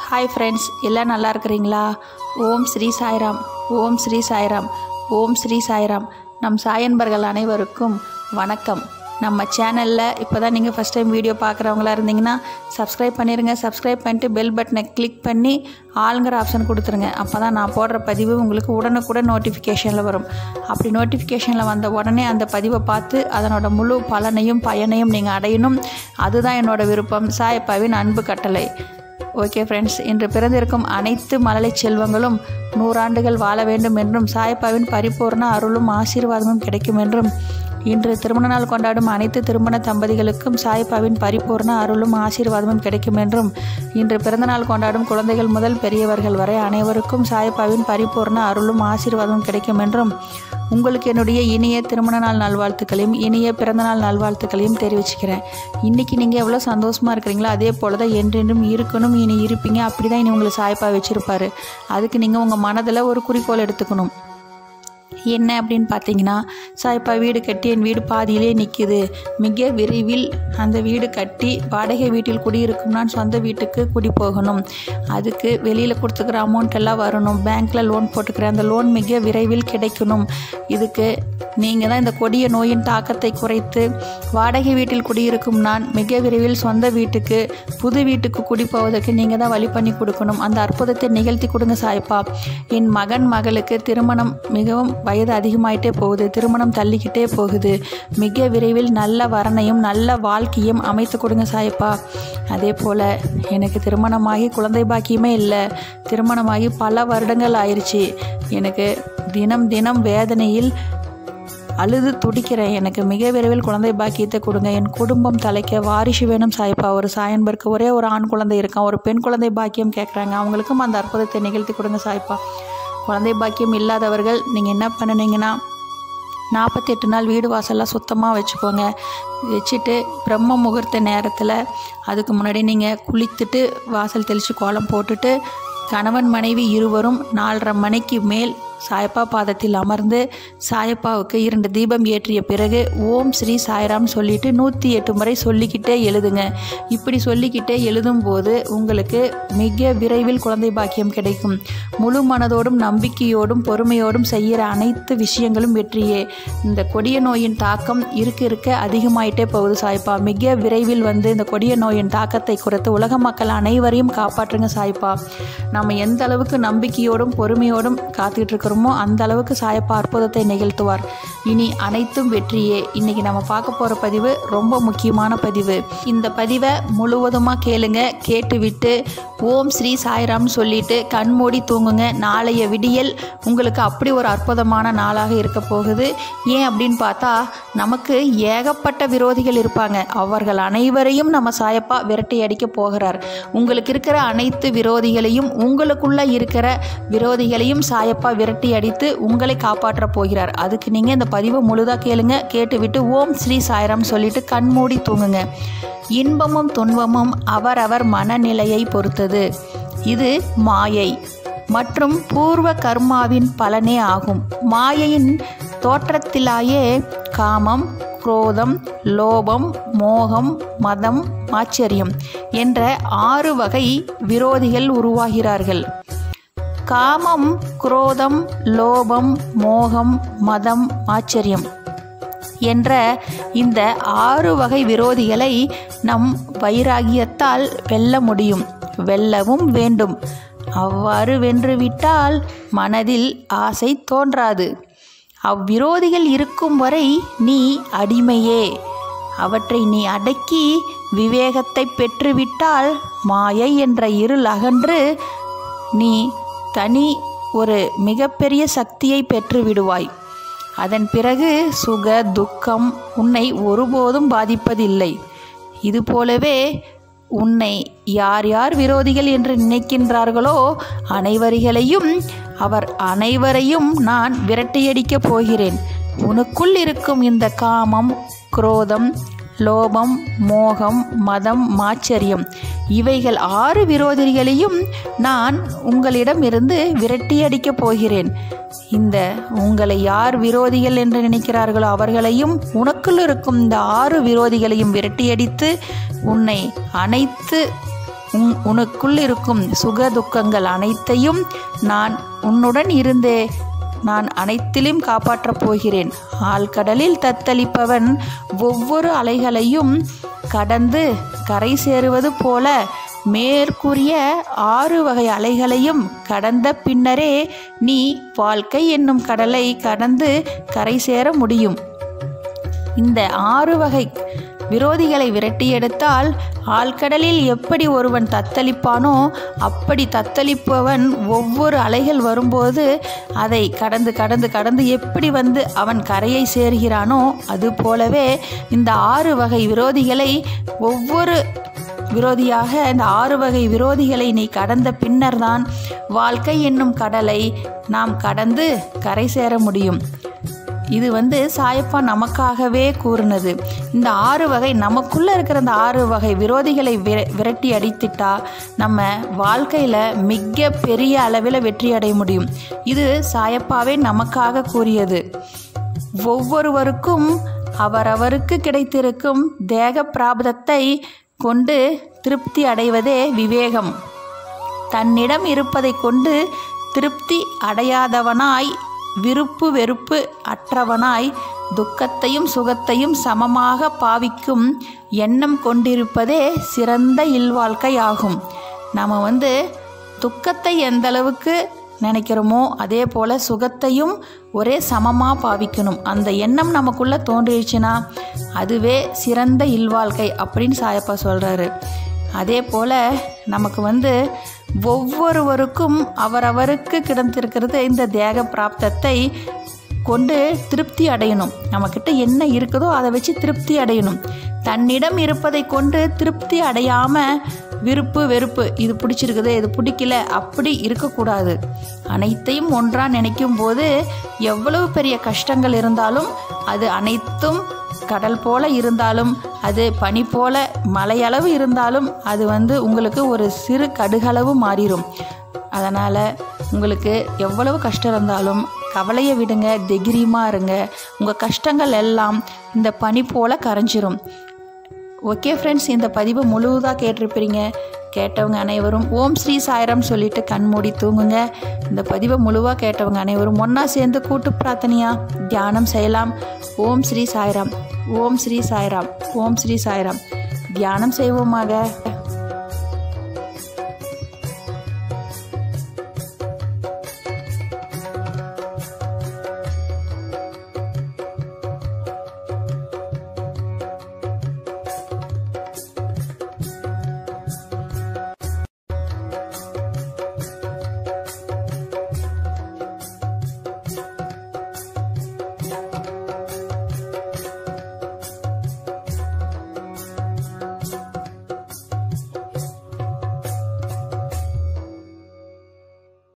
hi friends எல்லாம் நல்லா இருக்கிறீங்களா ஓம் ஸ்ரீ சாய்ராம் ஓம் ஸ்ரீ சாய்ராம் ஓம் ஸ்ரீ சாய்ராம் நம் சாயன்பர்கள் அனைவருக்கும் வணக்கம் நம்ம சேனலில் இப்போ தான் நீங்கள் ஃபஸ்ட் டைம் வீடியோ பார்க்குறவங்களா இருந்தீங்கன்னா சப்ஸ்கிரைப் பண்ணிடுங்க சப்ஸ்கிரைப் பண்ணிட்டு பெல் பட்டனை கிளிக் பண்ணி ஆளுங்கிற ஆப்ஷன் கொடுத்துருங்க அப்போ தான் நான் போடுற பதிவு உங்களுக்கு உடனுக்குடன் நோட்டிஃபிகேஷனில் வரும் அப்படி நோட்டிஃபிகேஷனில் வந்த உடனே அந்த பதிவை பார்த்து அதனோட முழு பலனையும் பயனையும் நீங்கள் அடையணும் அதுதான் என்னோட விருப்பம் சாயப்பாவின் அன்பு கட்டளை ஓகே ஃப்ரெண்ட்ஸ் இன்று பிறந்திருக்கும் அனைத்து மழலை செல்வங்களும் நூறாண்டுகள் வாழ வேண்டும் என்றும் சாயப்பாவின் பரிபூர்ண அருளும் ஆசீர்வாதமும் கிடைக்கும் என்றும் இன்று திருமண நாள் கொண்டாடும் அனைத்து திருமண தம்பதிகளுக்கும் சாயப்பாவின் பரிபூர்ண அருளும் ஆசீர்வாதமும் கிடைக்கும் என்றும் இன்று பிறந்தநாள் கொண்டாடும் குழந்தைகள் முதல் பெரியவர்கள் வரை அனைவருக்கும் சாயப்பாவின் பரிபூர்ண அருளும் ஆசீர்வாதமும் கிடைக்கும் என்றும் உங்களுக்கு என்னுடைய இனிய திருமண நாள் நல்வாழ்த்துக்களையும் இனிய பிறந்தநாள் நல்வாழ்த்துக்களையும் தெரிவிச்சுக்கிறேன் இன்றைக்கி நீங்கள் எவ்வளோ சந்தோஷமாக இருக்கிறீங்களோ அதே போல் தான் என்றென்றும் இருக்கணும் இனி இருப்பீங்க அப்படி தான் இனி உங்களை சாயப்பா வச்சுருப்பாரு அதுக்கு நீங்கள் உங்கள் மனதில் ஒரு குறிக்கோள் எடுத்துக்கணும் என்ன அப்படின்னு பார்த்தீங்கன்னா சாய்ப்பா வீடு கட்டி என் வீடு பாதியிலே நிற்கிது மிக விரைவில் அந்த வீடு கட்டி வாடகை வீட்டில் குடியிருக்கும் நான் சொந்த வீட்டுக்கு குடி போகணும் அதுக்கு வெளியில் கொடுத்துக்கிற அமௌண்ட் எல்லாம் வரணும் பேங்க்கில் லோன் போட்டுக்கிறேன் அந்த லோன் மிக விரைவில் கிடைக்கணும் இதுக்கு நீங்கள் தான் இந்த கொடிய நோயின் தாக்கத்தை குறைத்து வாடகை வீட்டில் குடியிருக்கும் நான் மிக விரைவில் சொந்த வீட்டுக்கு புது வீட்டுக்கு குடி போவதற்கு நீங்கள் தான் வழி பண்ணி கொடுக்கணும் அந்த அற்புதத்தை நிகழ்த்தி கொடுங்க சாய்ப்பா என் மகன் மகளுக்கு திருமணம் மிகவும் வயது அதிகமாயிட்டே போகுது திருமணம் தள்ளிக்கிட்டே போகுது மிக விரைவில் நல்ல வரனையும் நல்ல வாழ்க்கையும் அமைத்து கொடுங்க சாயப்பா அதே போல் எனக்கு திருமணமாகி குழந்தை பாக்கியமே இல்லை திருமணமாகி பல வருடங்கள் ஆயிடுச்சு எனக்கு தினம் தினம் வேதனையில் அழுது துடிக்கிறேன் எனக்கு மிக விரைவில் குழந்தை பாக்கியத்தை கொடுங்க என் குடும்பம் தலைக்க வாரிசு வேணும் சாய்ப்பா ஒரு சாயன்பருக்கு ஒரே ஒரு ஆண் குழந்தை இருக்கான் ஒரு பெண் குழந்தை பாக்கியம் கேட்குறாங்க அவங்களுக்கும் அந்த அற்புதத்தை நிகழ்த்தி கொடுங்க சாய்ப்பா குழந்தை பாக்கியம் இல்லாதவர்கள் நீங்கள் என்ன பண்ணுனீங்கன்னா நாற்பத்தி எட்டு நாள் வீடு வாசல்லாம் சுத்தமாக வச்சுக்கோங்க வச்சுட்டு பிரம்ம முகூர்த்த நேரத்தில் அதுக்கு முன்னாடி நீங்கள் குளித்துட்டு வாசல் தெளித்து கோலம் போட்டுட்டு கணவன் மனைவி இருவரும் நாலரை மணிக்கு மேல் சாயப்பா பாதத்தில் அமர்ந்து சாயப்பாவுக்கு இரண்டு தீபம் ஏற்றிய பிறகு ஓம் ஸ்ரீ சாய்ராம் சொல்லிட்டு நூற்றி எட்டு முறை சொல்லிக்கிட்டே எழுதுங்க இப்படி சொல்லிக்கிட்டே எழுதும்போது உங்களுக்கு மிக விரைவில் குழந்தை பாக்கியம் கிடைக்கும் முழு மனதோடும் நம்பிக்கையோடும் பொறுமையோடும் செய்கிற அனைத்து விஷயங்களும் வெற்றியே இந்த கொடிய நோயின் தாக்கம் இருக்க இருக்க அதிகமாயிட்டே போகுது சாய்ப்பா மிக விரைவில் வந்து இந்த கொடிய நோயின் தாக்கத்தை குறைத்து உலக மக்கள் அனைவரையும் காப்பாற்றுங்க சாய்ப்பா நம்ம எந்த அளவுக்கு நம்பிக்கையோடும் பொறுமையோடும் காத்துக்கிட்டு இருக்கிறோமோ அந்த அளவுக்கு சாயப்பா அற்புதத்தை நிகழ்த்துவார் இனி அனைத்தும் வெற்றியே இன்னைக்கு நம்ம பார்க்க போகிற பதிவு ரொம்ப முக்கியமான பதிவு இந்த பதிவை முழுவதுமாக கேளுங்க கேட்டுவிட்டு ஓம் ஸ்ரீ சாய்ராம்னு சொல்லிட்டு கண்மூடி தூங்குங்க நாளைய விடியல் உங்களுக்கு அப்படி ஒரு அற்புதமான நாளாக இருக்க போகுது ஏன் அப்படின்னு பார்த்தா நமக்கு ஏகப்பட்ட விரோதிகள் இருப்பாங்க அவர்கள் அனைவரையும் நம்ம சாயப்பா விரட்டி அடிக்க போகிறார் உங்களுக்கு இருக்கிற அனைத்து விரோதிகளையும் உங்களுக்குள்ள இருக்கிற விரோதிகளையும் சாயப்பா விரட்டி அடித்து உங்களை காப்பாற்ற போகிறார் அதுக்கு நீங்கள் இந்த பதிவை முழுதாக கேளுங்க கேட்டுவிட்டு ஓம் ஸ்ரீ சாய்ராம் சொல்லிட்டு கண்மூடி தூங்குங்க இன்பமும் துன்பமும் அவரவர் மனநிலையை பொறுத்தது இது மாயை மற்றும் பூர்வ கர்மாவின் பலனே ஆகும் மாயையின் தோற்றத்திலாயே காமம் குரோதம் லோபம் மோகம் மதம் ஆச்சரியம் என்ற ஆறு வகை விரோதிகள் உருவாகிறார்கள் காமம் குரோதம் லோபம் மோகம் மதம் ஆச்சரியம் என்ற இந்த ஆறு வகை விரோதிகளை நம் வைராகியத்தால் வெல்ல முடியும் வெல்லவும் வேண்டும் அவ்வாறு வென்றுவிட்டால் மனதில் ஆசை தோன்றாது அவ்விரோதிகள் இருக்கும் வரை நீ அடிமையே அவற்றை நீ அடக்கி விவேகத்தை பெற்றுவிட்டால் மாயை என்ற இருள் அகன்று நீ தனி ஒரு மிகப்பெரிய சக்தியை பெற்று விடுவாய் அதன் பிறகு சுக துக்கம் உன்னை ஒருபோதும் பாதிப்பதில்லை இதுபோலவே உன்னை யார் யார் விரோதிகள் என்று நினைக்கின்றார்களோ அனைவர்களையும் அவர் அனைவரையும் நான் விரட்டியடிக்கப் போகிறேன் உனக்குள் இருக்கும் இந்த காமம் குரோதம் லோபம் மோகம் மதம் மாச்சரியம் இவைகள் ஆறு விரோதிகளையும் நான் உங்களிடம் இருந்து விரட்டியடிக்கப் போகிறேன் இந்த உங்களை யார் விரோதிகள் என்று நினைக்கிறார்களோ அவர்களையும் உனக்குள் இருக்கும் இந்த ஆறு விரோதிகளையும் விரட்டியடித்து உன்னை அனைத்து உன் உனக்குள் இருக்கும் சுக துக்கங்கள் அனைத்தையும் நான் உன்னுடன் இருந்தே நான் அனைத்திலும் காப்பாற்றப் போகிறேன் ஆழ்கடலில் தத்தளிப்பவன் ஒவ்வொரு அலைகளையும் கடந்து கரை சேருவது போல மேற்கூறிய ஆறு வகை அலைகளையும் கடந்த பின்னரே நீ வாழ்க்கை என்னும் கடலை கடந்து கரை சேர முடியும் இந்த ஆறு வகை விரோதிகளை விரட்டி எடுத்தால் ஆழ்கடலில் எப்படி ஒருவன் தத்தளிப்பானோ அப்படி தத்தளிப்பவன் ஒவ்வொரு அலைகள் வரும்போது அதை கடந்து கடந்து கடந்து எப்படி வந்து அவன் கரையை சேர்கிறானோ அது போலவே இந்த ஆறு வகை விரோதிகளை ஒவ்வொரு விரோதியாக இந்த ஆறு வகை விரோதிகளை நீ கடந்த பின்னர்தான் வாழ்க்கை என்னும் கடலை நாம் கடந்து கரை சேர முடியும் இது வந்து சாயப்பா நமக்காகவே கூறினது இந்த ஆறு வகை நமக்குள்ளே இருக்கிற இந்த ஆறு வகை விரோதிகளை விர விரட்டி அடித்துட்டா நம்ம வாழ்க்கையில் மிக பெரிய அளவில் வெற்றி அடைய முடியும் இது சாயப்பாவே நமக்காக கூறியது ஒவ்வொருவருக்கும் அவரவருக்கு கிடைத்திருக்கும் தேக பிராபதத்தை கொண்டு திருப்தி அடைவதே விவேகம் தன்னிடம் இருப்பதை கொண்டு திருப்தி அடையாதவனாய் விருப்பு வெறுப்பு அற்றவனாய் துக்கத்தையும் சுகத்தையும் சமமாக பாவிக்கும் எண்ணம் கொண்டிருப்பதே சிறந்த இல்வாழ்க்கை ஆகும் நாம் வந்து துக்கத்தை எந்த அளவுக்கு நினைக்கிறோமோ அதே போல் சுகத்தையும் ஒரே சமமாக பாவிக்கணும் அந்த எண்ணம் நமக்குள்ளே தோன்றிடுச்சுன்னா அதுவே சிறந்த இல்வாழ்க்கை அப்படின்னு சாயப்பா சொல்கிறாரு அதே போல் நமக்கு வந்து ஒவ்வொருவருக்கும் அவரவருக்கு கிடந்திருக்கிறது இந்த தேக பிராப்தத்தை கொண்டு திருப்தி அடையணும் நம்மக்கிட்ட என்ன இருக்குதோ அதை வச்சு திருப்தி அடையணும் தன்னிடம் இருப்பதை கொண்டு திருப்தி அடையாமல் விருப்பு வெறுப்பு இது பிடிச்சிருக்குது இது பிடிக்கல அப்படி இருக்கக்கூடாது அனைத்தையும் ஒன்றாக நினைக்கும் போது எவ்வளவு பெரிய கஷ்டங்கள் இருந்தாலும் அது அனைத்தும் கடல் போல இருந்தாலும் அது பனி போல மலையளவு இருந்தாலும் அது வந்து உங்களுக்கு ஒரு சிறு கடுகளவு மாறிடும் அதனால் உங்களுக்கு எவ்வளவு கஷ்டம் இருந்தாலும் கவலையை விடுங்க தைரியமாக இருங்க உங்கள் கஷ்டங்கள் எல்லாம் இந்த பனி போல் கரைஞ்சிரும் ஓகே ஃப்ரெண்ட்ஸ் இந்த பதிவை முழுவதாக கேட்டிருப்பீங்க கேட்டவங்க அனைவரும் ஓம் ஸ்ரீ சாய்ராம் சொல்லிட்டு கண் மூடி தூங்குங்க இந்த பதிவை முழுவாக கேட்டவங்க அனைவரும் ஒன்றா சேர்ந்து கூட்டு பிரார்த்தனையா தியானம் செய்யலாம் ஓம் ஸ்ரீ சாய்ராம் ஓம் ஸ்ரீ சாய்ராம் ஓம் ஸ்ரீ சாய்ராம் தியானம் செய்வோமாக